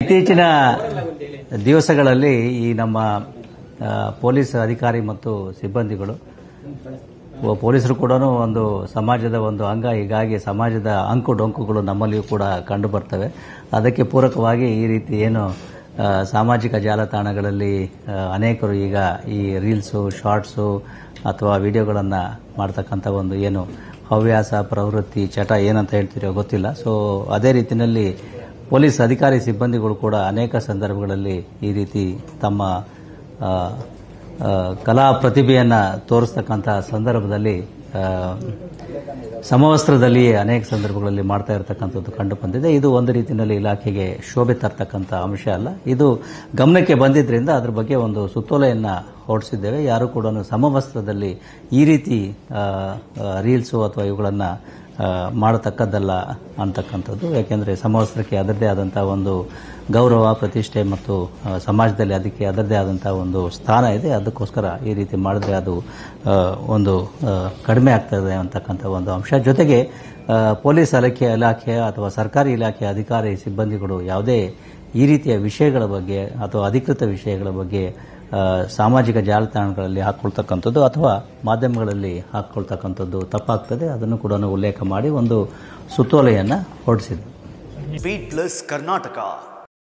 ಇತ್ತೀಚಿನ ದಿವಸಗಳಲ್ಲಿ ಈ ನಮ್ಮ ಆ, ಪೊಲೀಸ್ ಅಧಿಕಾರಿ ಮತ್ತು ಸಿಬ್ಬಂದಿಗಳು ಒ- ಪೊಲೀಸರು ಕೂಡ ಒಂದು ಸಮಾಜದ ಒಂದು ಅಂಗ ಹೀಗಾಗಿ ಸಮಾಜದ ಅಂಕು ಡೊಂಕುಗಳು ನಮ್ಮಲ್ಲಿಯೂ ಕೂಡ ಕಂಡು ಬರ್ತವೆ ಅದಕ್ಕೆ ಪೂರಕವಾಗಿ ಈ ರೀತಿ ಏನು ಆ, ಸಾಮಾಜಿಕ ಜಾಲತಾಣಗಳಲ್ಲಿ ಆ, ಅನೇಕರು ಈಗ ಈ ರೀಲ್ಸು ಶಾರ್ಟ್ಸು ಅಥವಾ ವಿಡಿಯೋಗಳನ್ನು ಮಾಡ್ತಕ್ಕಂಥ ಒಂದು ಏನು ಹವ್ಯಾಸ ಪ್ರವೃತ್ತಿ ಚಟ ಏನಂತ ಹೇಳ್ತೀರೋ ಗೊತ್ತಿಲ್ಲ ಸೊ ಅದೇ ರೀತಿಯಲ್ಲಿ ಪೊಲೀಸ್ ಅಧಿಕಾರಿ ಸಿಬ್ಬಂದಿಗಳು ಕೂಡ ಅನೇಕ ಸಂದರ್ಭಗಳಲ್ಲಿ ಈ ರೀತಿ ತಮ್ಮ ಆ, ಆ, ಕಲಾ ಪ್ರತಿಭೆಯನ್ನು ತೋರಿಸ್ತಕ್ಕಂಥ ಸಂದರ್ಭದಲ್ಲಿ ಆ, ಸಮವಸ್ತ್ರದಲ್ಲಿಯೇ ಅನೇಕ ಸಂದರ್ಭಗಳಲ್ಲಿ ಮಾಡ್ತಾ ಇರತಕ್ಕಂಥದ್ದು ಕಂಡು ಬಂದಿದೆ ಇದು ಒಂದು ರೀತಿಯಲ್ಲಿ ಇಲಾಖೆಗೆ ಶೋಭೆ ತರ್ತಕ್ಕಂಥ ಅಂಶ ಅಲ್ಲ ಇದು ಗಮನಕ್ಕೆ ಬಂದಿದ್ದರಿಂದ ಅದ್ರ ಬಗ್ಗೆ ಒಂದು ಸುತ್ತೋಲೆಯನ್ನು ಹೊರಡಿಸಿದ್ದೇವೆ ಯಾರು ಕೂಡ ಸಮವಸ್ತ್ರದಲ್ಲಿ ಈ ರೀತಿ ಆ, ಆ, ರೀಲ್ಸು ಅಥವಾ ಇವುಗಳನ್ನು ಮಾಡತಕ್ಕದ್ದಲ್ಲ ಅಂತಕ್ಕಂಥದ್ದು ಯಾಕೆಂದರೆ ಸಮವಸ್ತ್ರಕ್ಕೆ ಅದರದೇ ಆದಂಥ ಒಂದು ಗೌರವ ಪ್ರತಿಷ್ಠೆ ಮತ್ತು ಆ, ಸಮಾಜದಲ್ಲಿ ಅದಕ್ಕೆ ಅದರದೇ ಆದಂಥ ಒಂದು ಸ್ಥಾನ ಇದೆ ಅದಕ್ಕೋಸ್ಕರ ಈ ರೀತಿ ಮಾಡಿದ್ರೆ ಅದು ಆ, ಒಂದು ಆ, ಕಡಿಮೆ ಆಗ್ತದೆ ಅಂತಕ್ಕಂಥ ಒಂದು ಅಂಶ ಜೊತೆಗೆ ಆ, ಪೊಲೀಸ್ ಇಲಾಖೆ ಇಲಾಖೆ ಅಥವಾ ಸರ್ಕಾರಿ ಇಲಾಖೆ ಅಧಿಕಾರಿ ಸಿಬ್ಬಂದಿಗಳು ಯಾವುದೇ ಈ ರೀತಿಯ ವಿಷಯಗಳ ಬಗ್ಗೆ ಅಥವಾ ಅಧಿಕೃತ ವಿಷಯಗಳ ಬಗ್ಗೆ ಆ, ಸಾಮಾಜಿಕ ಜಾಲತಾಣಗಳಲ್ಲಿ ಹಾಕ್ಕೊಳ್ತಕ್ಕಂಥದ್ದು ಅಥವಾ ಮಾಧ್ಯಮಗಳಲ್ಲಿ ಹಾಕ್ಕೊಳ್ತಕ್ಕಂಥದ್ದು ತಪ್ಪಾಗ್ತದೆ ಅದನ್ನು ಕೂಡ ಉಲ್ಲೇಖ ಮಾಡಿ ಒಂದು ಸುತ್ತೋಲೆಯನ್ನು ಹೊರಡಿಸಿದೆ ಬೀಟ್ ಪ್ಲಸ್ ಕರ್ನಾಟಕ